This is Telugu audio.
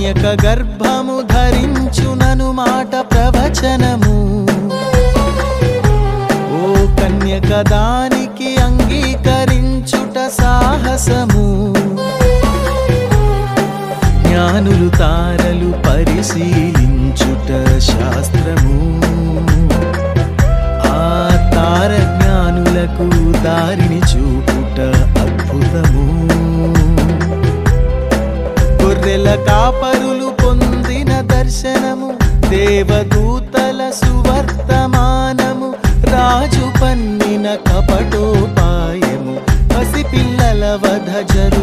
కన్యక గర్భము ధరించునను మాట ప్రవచనము ఓ కన్యక దానికి అంగీకరించుట సాహసము జ్ఞానులు తారలు పరిశీలించుట శాస్త్రము ఆ తార జ్ఞానులకు దారిని చూపుట అద్భుతము గొర్రెల కాపరులు పొందిన దర్శనము దేవదూతల సువర్తమానము రాజు పన్నిన కపటోపాయము పసిపిల్లల వధ జరు